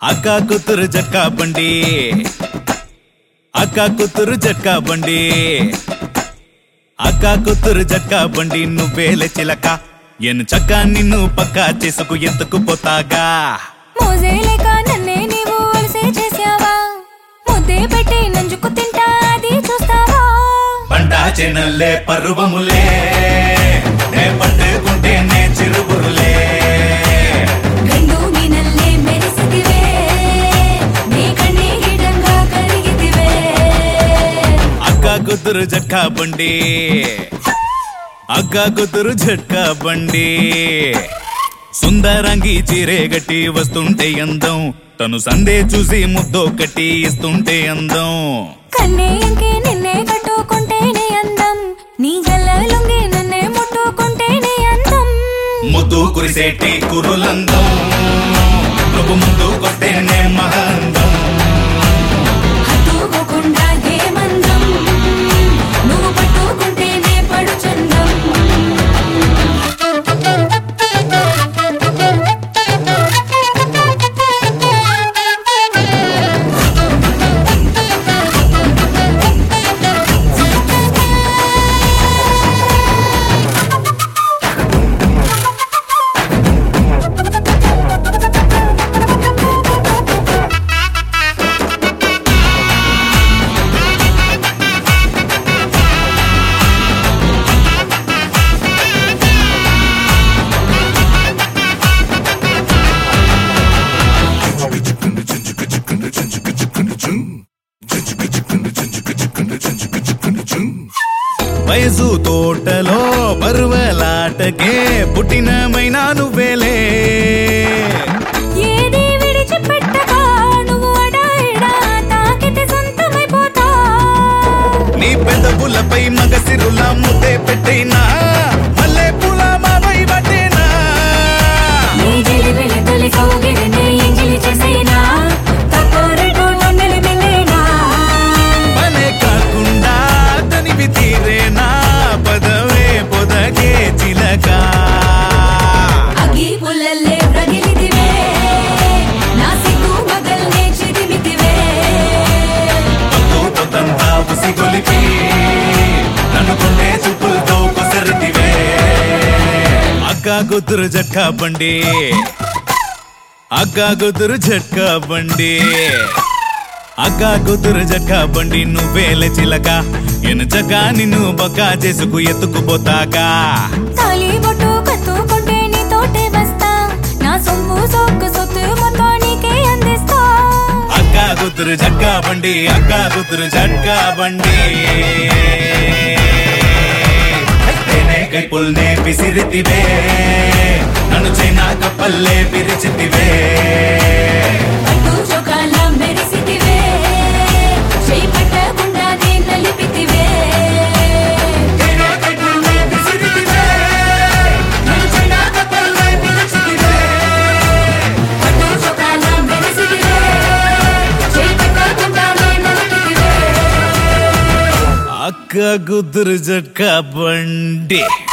అక్క కూతురు జట్కా బండి అక్క కూతురు జట్కా బండి అక్క కూతురు జట్కా బండి నువ్వేల చిలక ఎను చక్క నిన్ను పక్కా చేసుకు ఎత్తుకు పోతాగా మోజే లేక నన్నే నీవు అలసే చేసావా ముద్దే పెట్టి నంజుకు తింటా అది చూస్తావా పంట చెనల్లే పర్వములే నే పట్టుకుంటే నే చిరుబురులే గండు మీనల్లే మెరిసితివే నీ కಣ್ಣే గిడంగా కరిగితివే అక్క కూతురు జట్కా బండి అక్క కూతురు జట్కా బండి సుందరంగి చీరే గట్టి వస్తుంటే అందం తను సందే చూసి ముద్దో కట్టి ఇస్తుంటే అందం కన్నే ఇంకే నిన్నే కట్టుకుంటేనే అందం నీ గల్ల లుంగి నన్నే ముట్టుకుంటేనే అందం ముద్దు కురిసేటి కురులందం నువ్వు ముందుకొస్తేనే మహాందం హత్తుకోకుండా ఏమందం నువ్వు పట్టుకుంటేనే పడుచందం వయసు తోటలో పరువలాటకే పుట్టినమైనా నువ్వేలే ఏది విడిచిపెట్టగా నువ్వు అడాయిడా తాకితే సొంతమైపోతా నీ పెదవులపై మగసిరుల ముద్దే పెట్టైనా మల్లె పూల మావై పట్టేనా నీ జిలిబిలి తొలి కౌగిలిని ఎంగిలి చేసేనా తక్కువ నన్నెలి మింగేనా పనే కాకుండా తనివి తీరేనా పదవే పొదగే చిలక అగ్గి పుల్లల్లే రగిలిదివే నా సిగ్గు మగల్నే చిరిమితివే పప్పు పొద్దంతా ఉసి గొలిపి నన్ను కొండే చూపులతో కొసరితివే అక్క కూతురు జట్కా బండి అక్క కూతురు జట్కా బండి అక్క కూతురు జట్కా బండి నువ్వేల చిలక ఎనచక నిన్ను బొక్క చేసుకు ఎత్తుకుపోతాగా తాలి బొట్టు కత్తుకుంటే నీతోటే వస్తా నా సొమ్ము సొక్కు సొత్తు మొత్తం నీకే అందిస్తా అక్క కూతురు జట్కా బండి అక్క కూతురు జట్కా బండి తేనే కైపుల్నే విసిరితివే నన్ను చైనా కప్పల్లే విరిచితివే పట్టు చొక్కాల మెరిసితివే చేయి పట్టకుండానే నలిపితివే తేనే కైపుల్నే విసిరితివే నన్ను చైనా కప్పల్లే విరిచితివే పట్టు చొక్కాల మెరిసితివే చేయి పట్టకుండానే నలిపితివే అక్క కూతురు జట్కా బండి